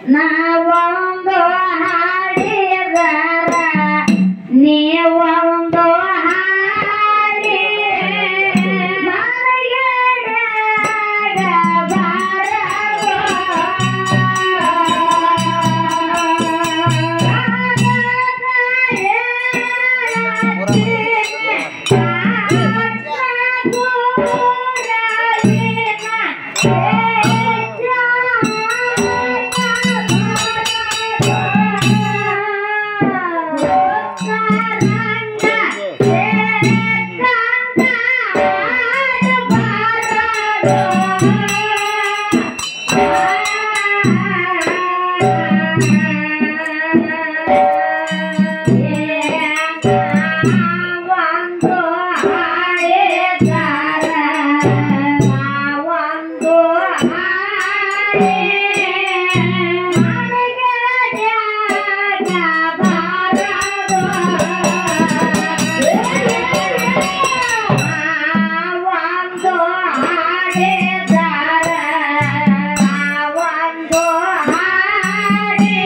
ನಾವೊಂದು ಹಾಡಿದರ ನೀವೊಂದು ಹಾಡಿ ಒಂದು ಹಾಡಿದಾರ ಒಂದು ಹಾಡಿ ನನಗೆ ಜಾಗ ಬಾರದು. ಒಂದು ಹಾಡಿದಾರ ಒಂದು ಹಾಡಿ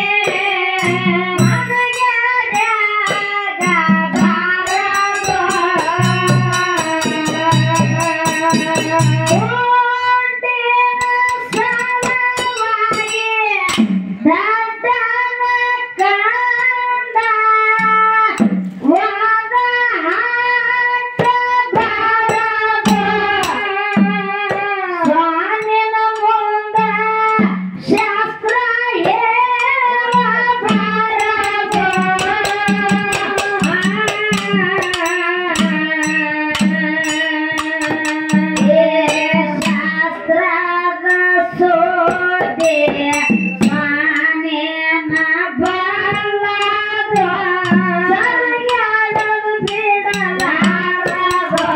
ನನಗೆ ಜಾಗ ಬಾರದು. ಶಾಸ್ತ್ರ ಶಾಸ್ತ್ರದ ಸೋದೆ ಮಾನೇನ ಬಲ್ಲದು ಸರಿಯಾಡಲು ಬಿಡಲಾರದು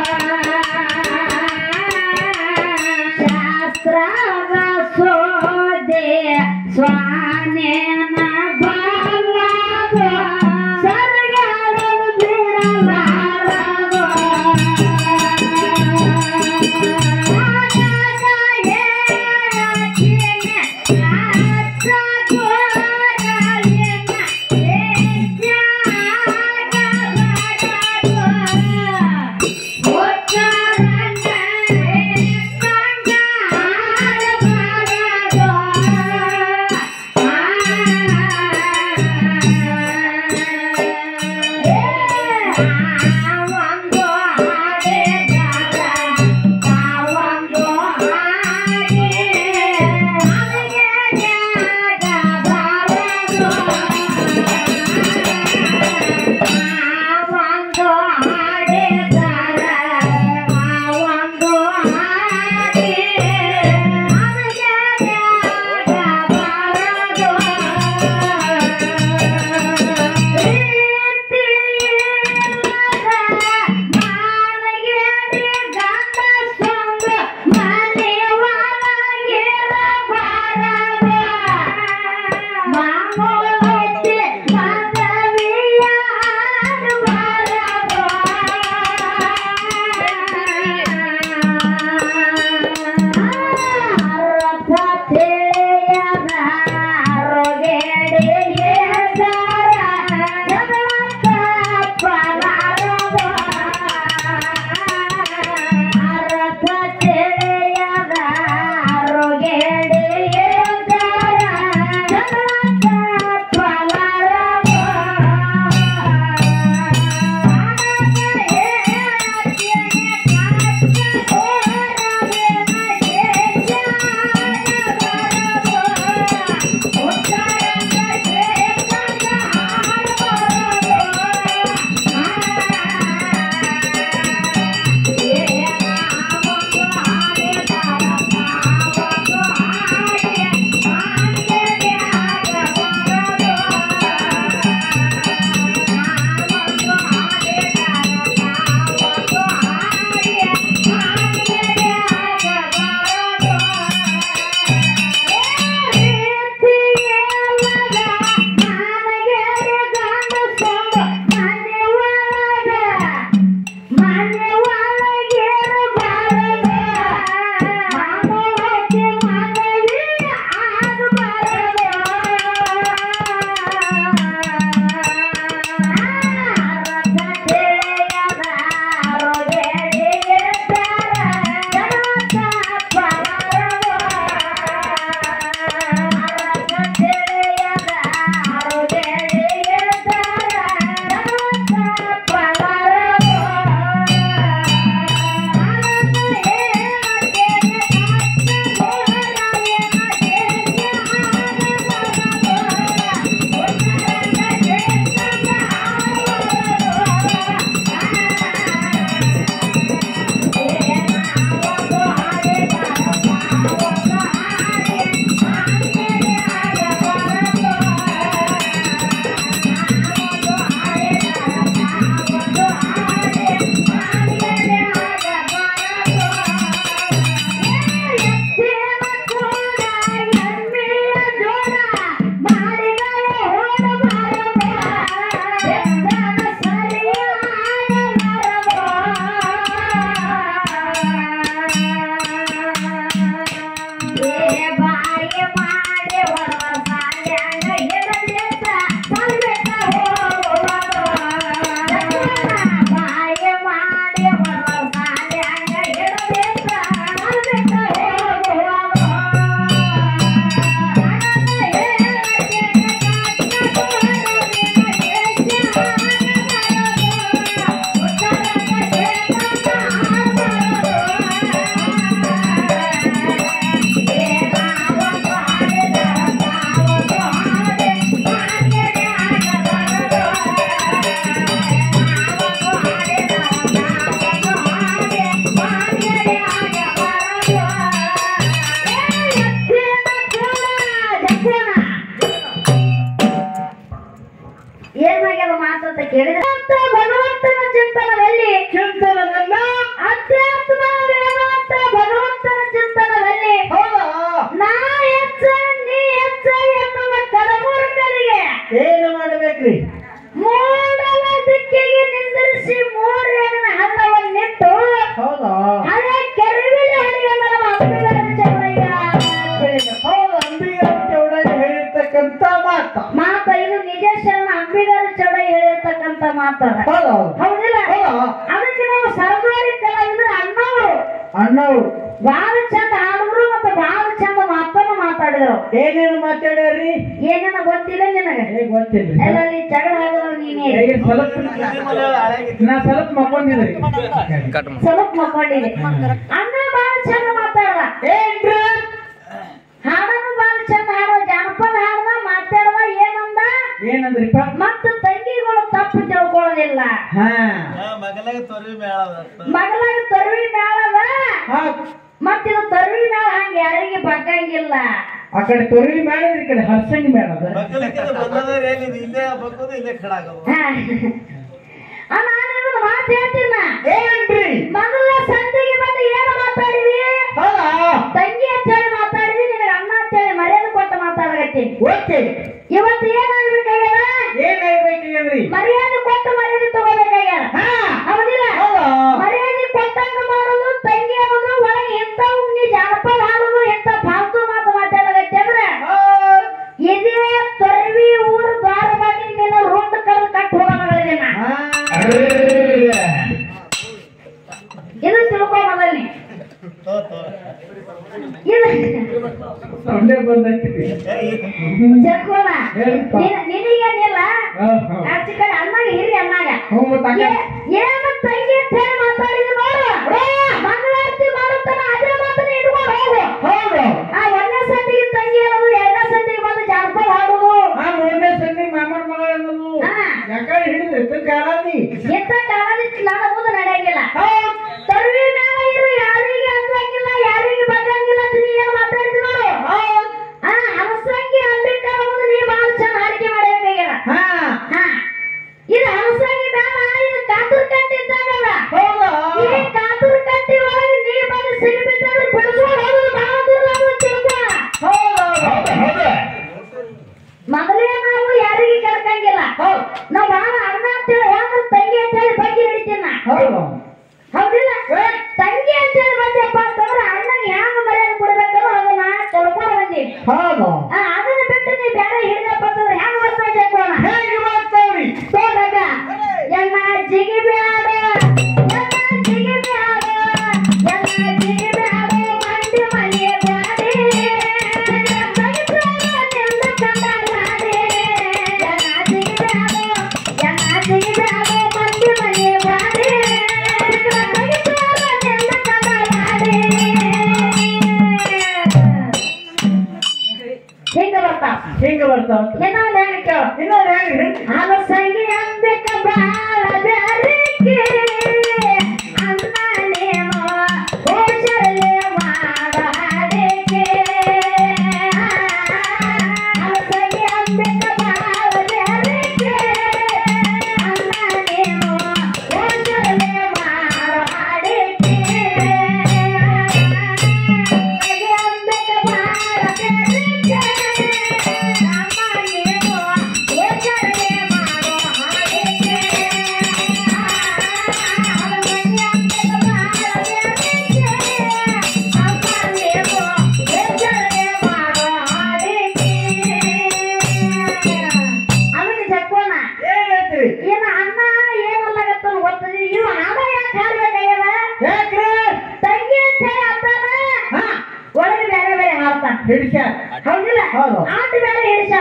ಶಾಸ್ತ್ರದ ಸೋದೆ ಸ್ವಾನೇನ ಬಲ್ಲದು ಸರಿಯಾಡಲು ಬಿಡಲಾರದು ಆ ಸಾಲ್ಯಾಗ ಹಿಡದೇತ ಸಾಲ್ಬೇಕ ಹೋಗುವಾಗ. ಬಾಯ ಮಾಡಿ ಹೊರ ಸಾಲ್ಯಾಗ ಹಿಡದೇತ ಸಾಲ್ಬೇಕ ಹೋಗುವಾಗ. ಏನಾಗ್ಯದ ಮಾತಂತ ಕೇಳಿದ್ರೆ ಅಂತ ಭಗವಂತನ ಚಿಂತನದಲ್ಲಿ ಚಿಂತನದಲ್ಲ ಅಧ್ಯಾತ್ಮ ವೇದಾಂತ ಭಗವಂತನ ಚಿಂತನದಲ್ಲಿ ಹೌದಾ ನಾ ಹೆಚ್ಚ ನೀ ಹೆಚ್ಚ ಎನ್ನುವ ಕಡಮೂರ್ಖರಿಗೆ ಏನು ಮಾಡಬೇಕ್ರಿ ಮೂಡಲ ದಿಕ್ಕಿಗೆ ನಿಂದಿರಿಸಿ ಮೂರೇನ ಹಣ್ಣವನ್ನಿಟ್ಟು ಹೌದಾ ಹಳೆ ಕೆರವಿಲಿ ಹಳಿಯನ್ನ ನಮ್ಮ ಅಂಬಿಗರ ಚೌಡಯ್ಯ ಹೇಳಿದ್ರು. ಹೌದು ಅಂಬಿಗ ಚೌಡಯ್ಯ ಹೇಳಿರ್ತಕ್ಕಂತ ಮಾತ ಮಾತ ಇದು ನಿಜೇಶನ ಅಂಬಿಗರ ಚೌಡಯ್ಯ ಹೇಳಿರ್ತಕ್ಕಂಥ ಮಾತದ ಹೌದಾ ಹೌದಿಲ್ಲ ಹೌದಾ ಅದಕ್ಕೆ ನಾವು ಸರ್ಕಾರಿ ಕಲಾವಿದರು ಅಣ್ಣವರು ಅಣ್ಣವ್ರು ಬಹಳ ಚಂದ ಹಾಡಿದ್ರು ಮತ್ತೆ ಬಹಳ ಚಂದ ಮಾತನ್ನು ಮಾತಾಡಿದ್ರು ಏನೇನು ಮಾತಾಡ್ಯಾರ್ರಿ ಏನೇನ ಗೊತ್ತಿಲ್ಲ ನಿನಗೆ ಹೇಗೆ ಗೊತ್ತಿಲ್ರಿ ಎಲ್ಲಲ್ಲಿ ಜಗಳ ಆಗೋದು ನೀನೇ ಹೇಗೆ ಸ್ವಲ್ಪ ನಾ ಸ್ವಲ್ಪ ಮಕ್ಕೊಂಡಿದ್ರಿ ಸ್ವಲ್ಪ ಮಕ್ಕೊಂಡಿದೆ ಅಣ್ಣ ಬಹಳ ಚಂದ ಮಾತಾಡ್ದ ಏನ್ರಿ ಹಾಡನ್ನು ಬಹಳ ಚಂದ ಹಾಡ ಜಾನಪದ ಹಾಡ್ದ ಮಾತಾಡ್ದ ಏನಂದ ಏನಂದ್ರಿಪ್ಪ ಮತ್ತು ತಂಗಿಗಳು ತಪ್ಪು ತಿಳ್ಕೊಳ್ಳೋದಿಲ್ಲ ಹಾ ಮಗಲಾಗ ತೊರಿ ಮೇಳ ಮಗಲಾಗ ತರುವಿ ಮೇಳದ ಹಾ ಮತ್ತಿದು ತರುವಿ ಮೇಳ ಹಂಗ ಯಾರಿಗೆ ಬಗ್ಗಂಗಿಲ್ಲ ಆ ಕಡೆ ತೊರಲಿ ಮೇಳ ಈ ಕಡೆ ಹರ್ಸಂಗಿ ಮೇಳ ಅದ ಮಕ್ಕಳಿಗೆ ಬಂದದ ಏನಿದೆ ಇಲ್ಲೇ ಬಗ್ಗೋದು ಇಲ್ಲೇ ಖಡಾಗೋದು ಹಾ. ಆ, ನಾನಿನ್ನೊಂದು ಮಾತು ಹೇಳ್ತೀನ ಏನ್ರಿ ಮೊದಲ ಸಂಧಿಗೆ ಬಂದು ಏನು ಮಾತಾಡಿದಿ ಹೌದಾ ತಂಗಿ ಅಂತೇಳಿ ಮಾತಾಡಿದಿ ನಿನಗೆ ಅಣ್ಣ ಅಂತೇಳಿ ಮರ್ಯಾದೆ ಕೊಟ್ಟು ಮಾತಾಡಕತ್ತೀನಿ ಓಕೆ ಇವತ್ತು ಏನಾಗ್ಬೇಕಾಗ್ಯದ ಏನಾಗ್ಬೇಕ್ರಿ ಮರ್ಯಾದೆ ಕೊಟ್ಟು ಮರ್ಯಾದೆ ತಗೋಬೇಕಾಗ್ಯದ ಹಾ ಹೌದಿಲ್ಲ ಹೌದಾ ಮರ್ಯಾದೆ ಕೊಟ್ಟಂಗ ಮಾಡೋದು ತಂಗಿ ಅನ್ನೋದು ಒಳಗೆ ಇಂಥವು ನೀ ಜಾನಪದ ಹಾಡೋದು ಇಂಥ ಫಾಲ್ತು ಮಾತು ಮಾತಾಡಕತ್ತಿ ಅಂದ್ರೆ ಹೌದ್. ಇದೇ ತೊರವಿ ಊರು ದ್ವಾರ ಬಾಗಿ ನಿನ್ನ ರೋಡ್ ಕರೆದು ಕಟ್ಟು ಹೋಗೋಣ ನಾ ಹಾ. ಇದು ತಿಳ್ಕೊ ಮೊದಲನೇ ತೋ ತೋ ಇದು ಸೊಂಡೆ ಬಂದೈತಿ ಜಕ್ಕೋಣ ಹೇಳ್ಪ. ನಿನಗೇನಿಲ್ಲ ಹಾ, ಹಾ. ಆಚೆ ಕಡೆ ಅನ್ನಾಗ ಹಿರಿ ಅನ್ನಾಗ ಹ್ಞೂ ಮತ್ತ್ ಹಂಗೆ. ಏ- ಏನು ತಂಗಿ ಅಂತ ಹೇಳಿ ಮಾತಾಡಿದ ನೋಡು ಮಂಗಳಾರತಿ ಮಾಡುತ್ತಾನ ಅದೇ ಮಾತನ್ನ ಇಟ್ಕೊಂಡು ಹೋಗು ಹೌದು ಆ ಒಂದನೇ ಸಂಧಿಗೆ ತಂಗಿ ಅನ್ನೋದು ಎರಡನೇ ಸಂಧಿಗೆ ಬಂದು ಜಾನಪದ ಹಾಡುದು ಆ ಮೂರನೇ ಸಂಧಿ ಮಾಮನ ಮಗಳ ಅನ್ನೋದು ಹಾ. ಯಾಕಂದ್ರೆ ಹಿಡಿದ್ರೆ ಕಾಲಾದಿ ಎಂತ ಕಾಲದಿಂದ ನನ್ನ ಮುಂದೆ ನಡೆಯಂಗಿಲ್ಲ ಹೌದ್. ತರುವಿ ಮೇಲೆ ಇರು ಯಾರಿಗೆ ಅಂದಂಗಿಲ್ಲ ಯಾರಿಗೆ ಬಗ್ಗಂಗಿಲ್ಲ ಅಂತ ನೀ ಏನು ಮಾತಾಡಿದ ನೋಡು ಹೌದ್. ಆ ಹಲಸಂಗಿ ಅಂಬೇಡ್ಕರ್ ಮುಂದೆ ನೀ ಬಹಳ ಚಂದ ಹಾಡಿಕೆ ಮಾಡಬೇಕಾಗ್ಯದ ಹಾ ಹಾ ಇದು ಹಲಸಂಗಿ ಬೇಡ ಇದು ಕಾತುರ್ ಕಟ್ಟಿ ಇದ್ದಂಗಲ್ಲ ಹೌದಾ ಈ ಕಾತುರ್ ಕಟ್ಟಿ ಒಳಗೆ ನೀ ಬಂದು ಸಿಗಿಬಿಟ್ಟಂದ್ರೆ ಬಿಡಿಸ್ಕೊಂಡು ಹೋಗೋದು ಬಹಳ ದೂರ ಆಗೋದು ತಿಳ್ಕೊ. ಹೌದಾ ಹೌದಾ ಹೌದಾ ಮೊದಲೇ ನಾವು ಯಾರಿಗೆ ಕೇಳ್ಕಂಗಿಲ್ಲ ಹೌದ್. ನಾವು ಬಹಳ ಅಣ್ಣ ಅಂತೇಳಿ ಯಾವ್ದು ತಂಗಿ ಅಂತೇಳಿ ಬಗ್ಗೆ ಹಿಡಿತೀನ ಹೌದು ಹೌದಿಲ್ಲ ತಂಗಿ ಅಂತೇಳಿ ಬಂದೆಪ್ಪ ಅಂತಂದ್ರೆ ಅಣ್ಣಗೆ ಹ್ಯಾಂಗ ಮರ್ಯಾದೆ ಕೊಡ್ಬೇಕಲ್ಲ ಅದನ್ನ ತಿಳ್ಕೊಂಡು ಬಂದೀವಿ ಹೌದು ಆ, ಅದನ್ನ ಬಿಟ್ಟು ನೀ ಬೇರೆ ಹಿಡಿದಪ್ಪ ಅಂತಂದ್ರೆ ಹ್ಯಾಂಗ ಬರ್ತಾ ಜಕ್ಕೋಣ ಹೇಗೆ ಮಾಡ್ತಾವ್ರಿ ತೋದಾಗ ಎಲ್ಲ ಜಿಗಿ ಬ್ಯಾಡ ಎಲ್ಲ ಜಿಗಿ ಬ್ಯಾಡ ಎಲ್ಲ ಜಿಗಿ ಬ್ಯಾಡ ಮಂಡಿ ಮನೆ ಬ್ಯಾಡಿ ನಿಂದ ಕಂಡಾಡಿ ಎಲ್ಲ ಜಿಗಿ ಬ್ಯಾಡ ಎಲ್ಲ ಜಿಗಿ ಬ್ಯಾಡ ಮಂಡಿ ಮನೆ ಬ್ಯಾಡಿ ನಿಂದ ಕಂಡಾಡಿ ಹಿಂಗ ಬರ್ತಾವ ಹಿಂಗೆ ಬರ್ತಾವ ಇನ್ನೊಂದು ಹೇಳಿ ಕೇಳು ಇನ್ನೊಂದು ಹೇಳಿ ಅಲಸಂಗಿ ಅಂಬಿಕ ಬಾಳ ಬ್ಯಾರಿಕೆ ಅನ್ನನೇನೋ ಹೋಶಲೆ ಮಾಡಾಡಿಕೆ ಅಲಸಂಗಿ ಅಂಬಿಕ ಬಾಳ ಬ್ಯಾರಿಕೆ ಅನ್ನನೇನೋ ಹೋಶಲೆ ಮಾಡಾಡಿಕೆ ಅಲಸಂಗಿ ಅಂಬಿಕ ಬಾಳ ಬ್ಯಾರಿಕೆ ಅನ್ನನೇನೋ ಹೋಶಲೆ ಮಾಡಾಡಿಕೆ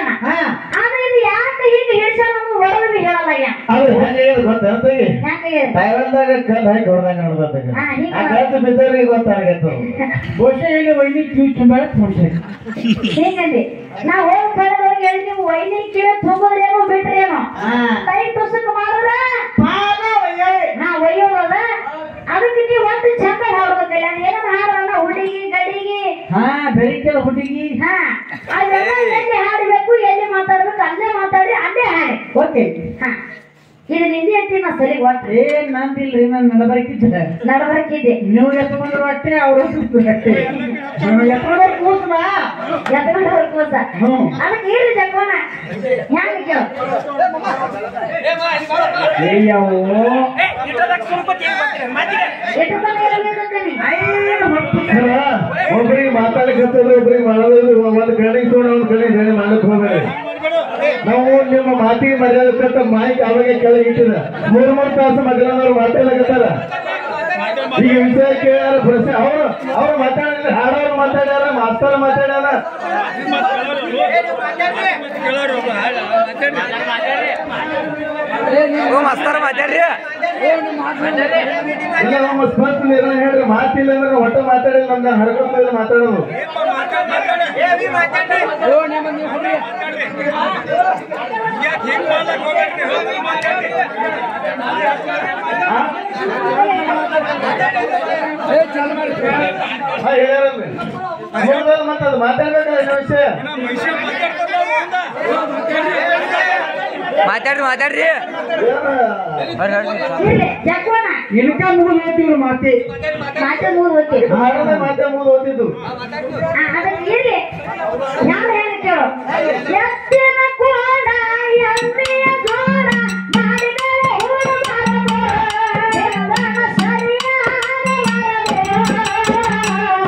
ಹಿಡ್ಸಾನ ಹಾ ಆದ್ರೆ ಇದು ಯಾಕೆ ಹೀಗೆ ಹಿಡ್ಸಾನ ಅನ್ನೋದು ಒಳಗೆ ಹೇಳಲ್ಲ ಯಾ ಅದು ಹೆಂಗೆ ಗೊತ್ತ ಅಂತಗಿ ಯಾಕೆ ಟೈವಂದಾಗ ಕಲ್ ಹಾಕಿ ಹೊಡೆದಂಗ ನೋಡ್ದಂಗ ಹಾ, ಹೀಗೆ ಆ ಕಲ್ತು ಬಿದ್ದವ್ರಿಗೆ ಗೊತ್ತಾಗತ್ತೆ ಬಹುಶಃ ಹೇಳಿ ವೈನಿ ಕಿವಿ ತುಂಬಾ ತೋರ್ಸಿ ಹೀಗಂದಿ ನಾ ಹೋಗ್ ಕಳೆದವ್ರಿಗೆ ಹೇಳಿ ನೀವು ವೈನಿ ಕಿವಿ ತುಂಬೋದ್ರೇನೋ ಬಿಟ್ರೇನೋ ಹಾ ಕೈ ತುಸುಕ್ ಮಾಡಿದ್ರ ಪಾದ ಒಯ್ಯಾಳೆ. ನಾ ಒಯ್ಯೋದ ಅದಕ್ಕೆ ನೀವು ಒಂದು ಚಂದ ಹಾಡ್ಬೇಕಲ್ಲ ಏನನ್ನ ಹಾಡಲ್ಲ ಹುಡುಗಿ ಗಡಿಗೆ ಹಾ ಬೆಳಿಗ್ಗೆ ಹುಡುಗಿ ಹಾ ಅದೆಲ್ಲ ಎಲ್ಲಿ ಹಾಡಬೇಕು ಎಲ್ಲಿ ಮಾತಾಡ್ಬೇಕು ಅಲ್ಲೇ ಮಾತಾಡಿ ಅಲ್ಲೇ ಹಾಡಿ ಓಕೆ ಹಾ ಇದು ನಿಂದಿ ಅಂತೀನಿ ನಾ ಸರಿ ಒಟ್ಟು ಏ ನಂದಿಲ್ರಿ ನಾನು ನಡಬರ್ಕಿದ್ದೆ ನಡಬರ್ಕಿದ್ದೆ ನೀವು ಎತ್ಕೊಂಡ್ರು ಅಟ್ಟೆ ಅವರು ಅಟ್ಟೆ ನೀವು ಎತ್ಕೊಂಡ್ರು ಕೂಸ್ನ ಎತ್ಕೊಂಡು ಹೊರಕೋಸ ಹ್ಮ್. ಅದಕ್ಕೆ ಇರ್ಲಿ ಜಗ್ಗೋಣ ಹೆಂಗ ಕೇಳು ಅಯ್ಯವು ಎಷ್ಟು ತನ ಇರಬೇಕಂತೀನಿ ಒಬ್ರಿಗೆ ಮಾತಾಡಕತ್ತದ ಒಬ್ರಿಗೆ ಮಾಡೋದಿಲ್ಲ ಒಂದ್ ಕಡೆ ತಗೊಂಡು ಒಂದ್ ಕಡೆ ಹೇಳಿ ಮಾಡಕ್ ಹೋಗ್ಬೇಡಿ ನಾವು ನಿಮ್ಮ ಮಾತಿಗೆ ಮರ್ಯಾದಕ್ಕಂತ ಮಾಹಿತಿ ಅವಾಗೆ ಕೆಳಗೆ ಇಟ್ಟಿದ ಮೂರ್ ಮೂರ್ ತಾಸು ಮಧ್ಯಾಹ್ನವ್ರು ಮಾತಾಡಕತ್ತಾರ ಈಗ ವಿಷಯ ಕೇಳ್ಯಾರ ಪ್ರಶ್ನೆ ಅವ್ರು ಅವ್ರು ಮಾತಾಡಿದ್ರೆ ಹಾಡೋರು ಮಾತಾಡ್ಯಾರ ಮಾಸ್ತರ ಮಾತಾಡ್ಯಾರ ಮಸ್ತಾರ ಮಾತಾಡ್ರಿ ಇಲ್ಲ ನಮ್ಮ ಸ್ಪಷ್ಟ ನಿರ್ಣಯ ಹೇಳ್ರಿ ಮಾತಿಲ್ಲ ಅಂದ್ರೆ ಒಟ್ಟು ಮಾತಾಡಿಲ್ಲ ನಮ್ಗೆ ಹಡ್ಕೊಂಡ್ ಮಾತಾಡೋದು ಹಾ ಹೇಳ್ಯಾರಲ್ರಿ ಮುಗ್ದೋದ್ ಮತ್ತೆ ಅದು ಮಾತಾಡ್ಬೇಕಲ್ಲ ಇನ್ನೊಂದ್ ವಿಷಯ ಮಾತಾಡ್ರಿ ಮಾತಾಡ್ರಿ ಏನ ಇರ್ಲಿ ಜಗ್ಗೋಣ ಇನ್ಕ ಮುಗಿದು ಹೋಗ್ತೀವ್ರಿ ಮಾತಿ ಮಾತೆ ಮೂರು ಹೋಗಿ ಹಾಡೋದೇ ಮಾತೆ ಮುಗ್ದು ಓದಿದ್ದು ಅದಕ್ಕೆ ಇರ್ಲಿ ಯಾರು ಹೇಳಿ ಕೇಳು ಎತ್ತಿನ ಕೋಡ ಎಮ್ಮೆಯ ಜೋಡ ಮಾಡಿದರೆ ಹೂಡು ಮರವು. ದೇವನ ಸರಿಯಾದ ಮರವು.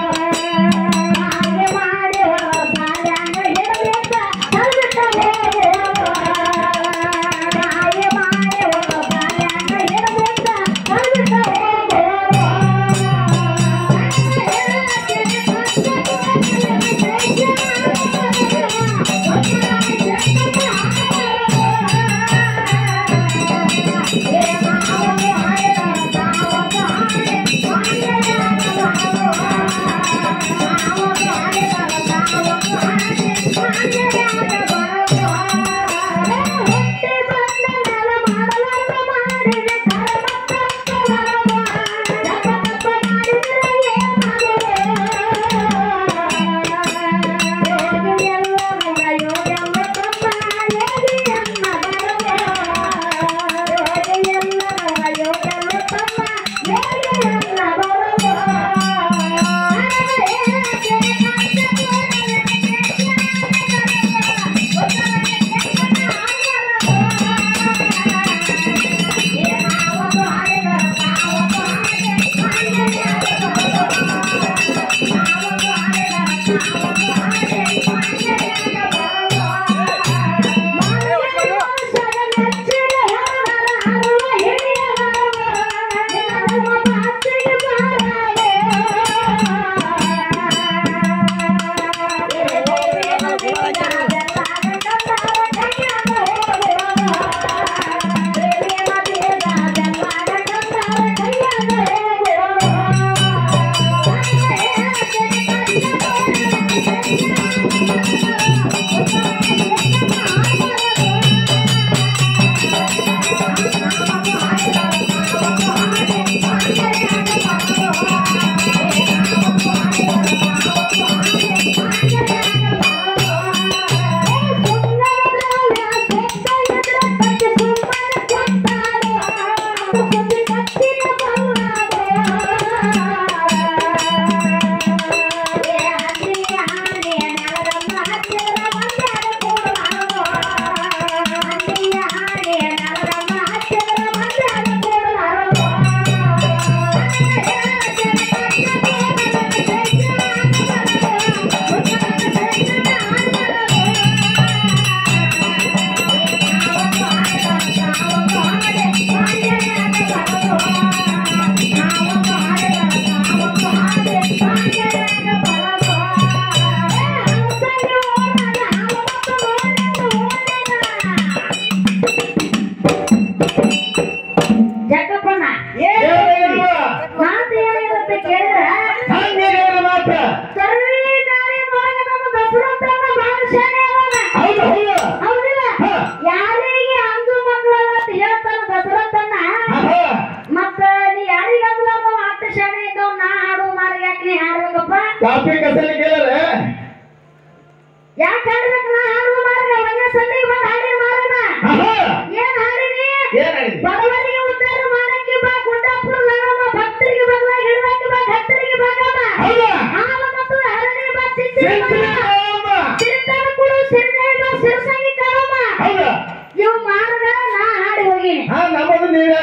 ಹಾಗೆ ಮಾಡಿ ಹೊರ ಸಾಲ್ಯಾಗ ಹಿಡಿಯತ್ತ ತಳ್ಬಿಟ್ಟ ಹೋಗು. ಹಾಗೆ ಮಾಡಿ ಹೊರ ಸಾಲ್ಯಾಗ ಹಿಡಿಯತ್ತ ತಳ್ಬಿಟ್ಟ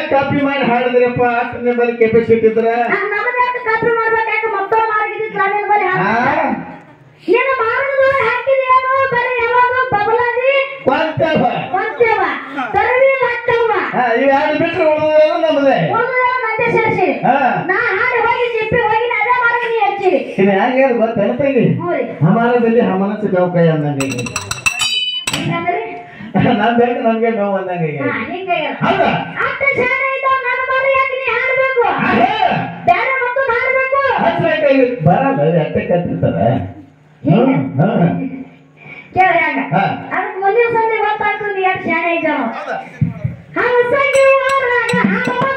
ಯಾಕೆ ಕಾಪಿ ಮಾಡಿ ಹಾಡಿದ್ರಪ್ಪ ಅಷ್ಟು ನಿಮ್ಮಲ್ಲಿ ಕೆಪಾಸಿಟಿ ಇದ್ರ ನಮ್ಮದ ಯಾಕೆ ಕಾಪಿ ಮಾಡ್ಬೇಕಾಕ ಮತ್ತೊಬ್ಬ ಮಾರ್ಗಿದ್ದಿತ್ತು ನಿನ್ನ ಬಳಿ ಆ? ನೀನು ಮಾರಣದೊಳಗೆ ಹಾಕಿದೇನು ಬರೀ ಯಾವಾಗ ಬಬಲಾದಿ ಕೊಂತವ. ಕೊಂತೇವ ತರವಿ ಹತ್ತವ್ವ ಹಾ, ಇವ್ ಎರಡು ಬಿಟ್ರೆ ಉಳಿದೆಲ್ಲ ನಮ್ಮದೇ ಉಳಿದೆಲ್ಲ ನಂದೆ ಸೇರಿಸಿ ಹಾ ನಾ ಹಾಡಿ ಹೋಗಿ ಜಿಪ್ಪಿ ಹೋಗಿ ನಾ ಅದೇ ಮಾರ್ಗ ನೀ ಹಚ್ಚಿರಿ ಇದು ಹೆಂಗೆ ಹೇಳಿ ಗೊತ್ತೇನ ತಂಗಿ ಹ್ಞೂ ರೀ ಹಮಾರದಲ್ಲಿ ಹಮನಸ ಬೇವು ಕೈ ಅಂದಂಗೆ ಈಗ. ಹಿಂಗಂದ್ರಿ ನಾನ್ ಬೇಕು ನಮ್ಗೆ ನೋವು ಅಂದಂಗೆ ಈಗ. ಹಾ ಹಿಂಗೆ ಹೌದಾ ಅಷ್ಟ ಶಾಣೆ ಇದ್ದಾವ ನನ್ನ ಮಾರಿ ಯಾಕೆ ನೀ ಹಾಡ್ಬೇಕು ಆಹೇ, ಬೇರೆ ಮತ್ತೊಂದು ಹಾಡ್ಬೇಕು ಹಚ್ಬೇಕಾಗಿ ಬರಲ್ಲ ಎಟ್ಟೆ ಕಟ್ಟಿರ್ತಾರೆ ಹ್ಮ್, ಹ್ಮ್. ಕೇಳಿ ಹಂಗ ಹಾ. ಅದಕ್ಕೆ ಮುಂದಿನ ಸಂಜೆ ಗೊತ್ತಾಗ್ತದೆ ನೀ ಎಷ್ಟು ಶಾಣೆ ಇದ್ದಾವ ಹೌದಾ? ಹಂಸಗಿ ಊರಾಗ ಹನುಮ